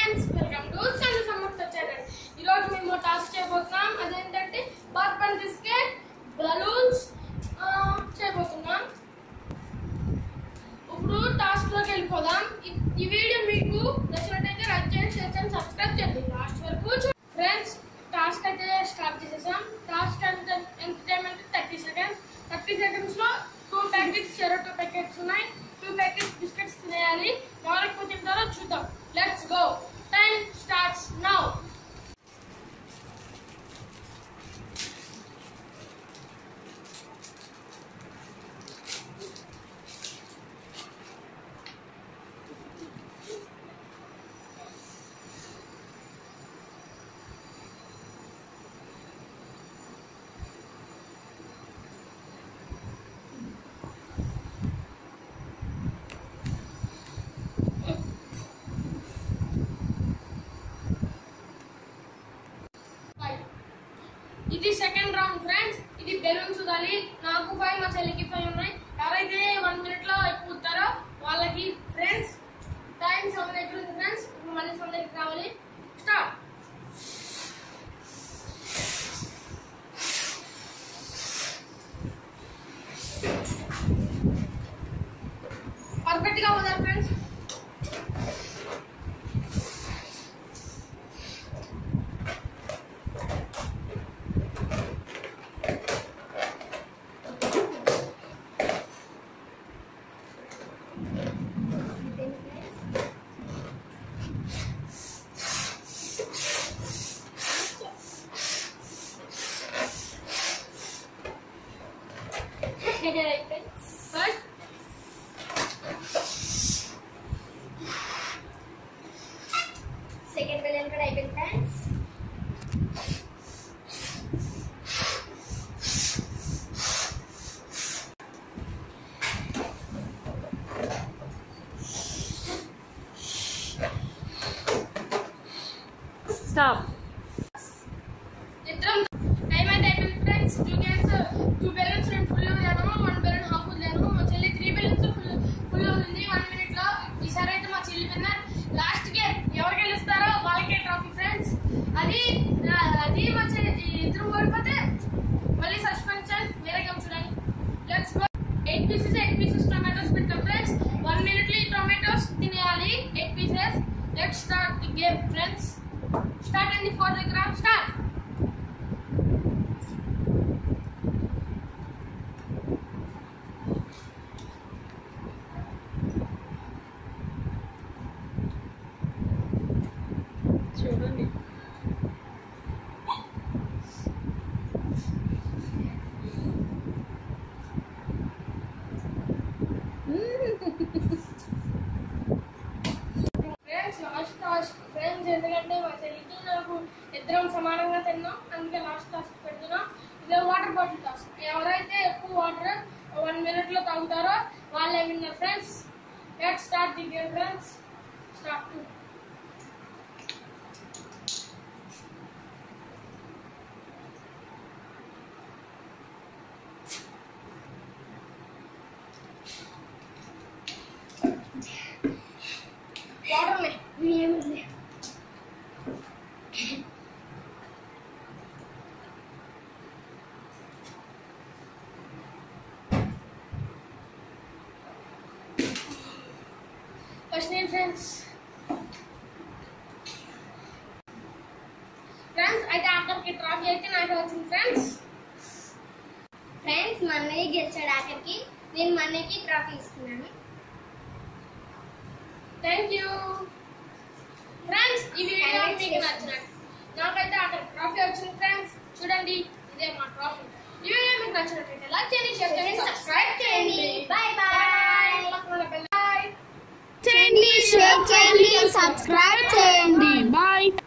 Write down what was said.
friends welcome to చంద్ర సమర్థ channel ఈ రోజు మేము టాస్క్ చేయబోతున్నాం అదేంటంటే బార్బన్ బిస్కెట్ బలూన్స్ చేయబోతున్నాం ఇప్పుడు టాస్క్ లోకి వెళ్ళిపోదాం ఈ- ఈ వీడియో మీకు నచ్చినట్టయితే లైక్ చేయండి షేర్ చేయండి సబ్స్క్రైబ్ చేయండి లాస్ట్ వరకు ఫ్రెండ్స్ టాస్క్ అయితే స్టార్ట్ చేసేసాం task entertainment thirty seconds thirty seconds లో టూ ప్యాకెట్స్ చెరో టూ ప్యాకెట్స్ ఉన్నాయి టూ ప్యాకెట్స్ బిస్కెట్స్ తినేయాలి ఎవరికి తింటారో చూద్దాం let's go time starts now five ఇది సెకండ్ రౌండ్ ఫ్రెండ్స్ ఇది బెలూన్స్ ఉదాలి నాకు ఫైవ్ మా చెల్లికి ఫైవ్ ఉన్నాయి ఎవరైతే వన్ మినిట్ లో ఎక్కుతారో వాళ్ళకి ఫ్రెండ్స్ టైం సెవెన్ దగ్గర ఉంది ఫ్రెండ్స్ ఇప్పుడు మళ్ళీ సెవెన్ దగ్గర కావాలి స్టార్ట్ పర్ఫెక్ట్ గా ఉన్నారు ఫ్రెండ్స్ ఫస్ట్ సెకండ్ బెలూన్ కూడా అయిపోయింది ఫ్రెండ్స్ స్టాప్ ఇద్దరం టైం అయితే అయిపోయింది friends two games two balloons నేను ఫుల్ వదిలాను వన్ బెలూన్ హాఫ్ వదిలాను మా చెల్లి త్రీ బెలూన్స్ ఫుల్ ఫుల్ వదిలింది వన్ మినిట్ లో ఈసారి అయితే మా చెల్లి విన్నర్ లాస్ట్ గేమ్ ఎవరు గెలుస్తారో వాళ్ళకే ట్రాఫీ ఫ్రెండ్స్ అది ఆ, అది మా చెల్లి ఇద్దరు ఓడిపోతే మళ్ళీ సస్పెన్షన్ వేరే గేమ్ చూడండి let's go eight pieces eight pieces tomatoes పెట్టాం ఫ్రెండ్స్ వన్ మినిట్ లో ఈ టొమాటోస్ తినేయాలి eight pieces let's start the game friends start అండి ఫోర్ దగ్గర స్టార్ట్ చూడండి ఫ్రెండ్స్ లాస్ట్ టాస్క్ ఫ్రెండ్స్ ఎందుకంటే మా చెల్లికి నాకు ఇద్దరం సమానంగా తిన్నాం అందుకే లాస్ట్ టాస్క్ పెడుతున్నాం ఇదే వాటర్ బాటిల్ టాస్క్ ఎవరైతే ఎక్కువ వాటర్ వన్ మినిట్ లో తాగుతారో వాళ్ళే winner friends let start the game friends start to water ఏముంది ఫస్ట్ నేమ్ ఫ్రెండ్స్ ఫ్రెండ్స్ అయితే ఆఖరికి ట్రాఫీ అయితే నాకు వచ్చింది ఫ్రెండ్స్ ఫ్రెండ్స్ మా అన్నయ్య గెలిచాడు ఆఖరికి నేను మా అన్నయ్యకి ట్రాఫీ ఇస్తున్నాను థ్యాంక్ యూ ఫ్రెండ్స్ ఈ వీడియో మీకు నచ్చినట్టు నాకైతే అక్కడ ట్రాఫీ వచ్చింది ఫ్రెండ్స్ చూడండి ఇదే మా ట్రాఫీ ఈ వీడియో మీకు నచ్చినట్టయితే లైక్ చేయండి షేర్ చేయండి సబ్స్క్రైబ్ చేయండి బాయ్ బాయ్ బాయ్ చేయండి షేర్ చేయండి సబ్స్క్రైబ్ చేయండి బాయ్